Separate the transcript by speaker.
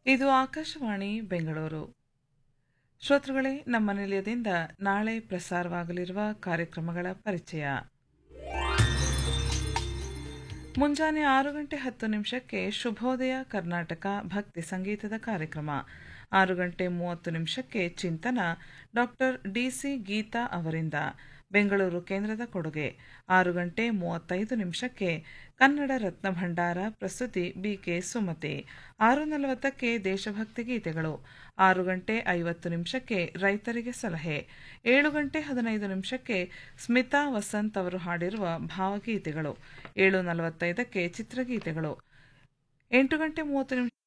Speaker 1: ಇದು ಆಕಾಶವಾಣಿ ಬೆಂಗಳೂರು ಶ್ರೋತೃಗಳೇ ನಮ್ಮ ನಿಲಯದಿಂದ ನಾಳೆ ಪ್ರಸಾರವಾಗಲಿರುವ ಕಾರ್ಯಕ್ರಮಗಳ ಪರಿಚಯ ಮುಂಜಾನೆ ಆರು ಗಂಟೆ ಹತ್ತು ನಿಮಿಷಕ್ಕೆ ಶುಭೋದಯ ಕರ್ನಾಟಕ ಭಕ್ತಿ ಸಂಗೀತದ ಕಾರ್ಯಕ್ರಮ ಆರು ಗಂಟೆ ಮೂವತ್ತು ನಿಮಿಷಕ್ಕೆ ಚಿಂತನ ಡಾಕ್ಟರ್ ಡಿಸಿ ಗೀತಾ ಅವರಿಂದ ಬೆಂಗಳೂರು ಕೇಂದ್ರದ ಕೊಡುಗೆ ಆರು ಗಂಟೆ ಮೂವತ್ತೈದು ನಿಮಿಷಕ್ಕೆ ಕನ್ನಡ ರತ್ನ ಭಂಡಾರ ಪ್ರಸ್ತುತಿ ಬಿಕೆ ಸುಮತಿ ಆರು ನಲವತ್ತಕ್ಕೆ ದೇಶಭಕ್ತಿ ಗೀತೆಗಳು ಆರು ಗಂಟೆ ಐವತ್ತು ನಿಮಿಷಕ್ಕೆ ರೈತರಿಗೆ ಸಲಹೆ ಏಳು ಗಂಟೆ ಹದಿನೈದು ನಿಮಿಷಕ್ಕೆ ಸ್ಮಿತಾ ವಸಂತ್ ಅವರು ಹಾಡಿರುವ ಭಾವಗೀತೆಗಳು ಏಳು ನಲವತ್ತೈದಕ್ಕೆ ಚಿತ್ರಗೀತೆಗಳು ಎಂಟು ಗಂಟೆ ಮೂವತ್ತು ನಿಮಿಷ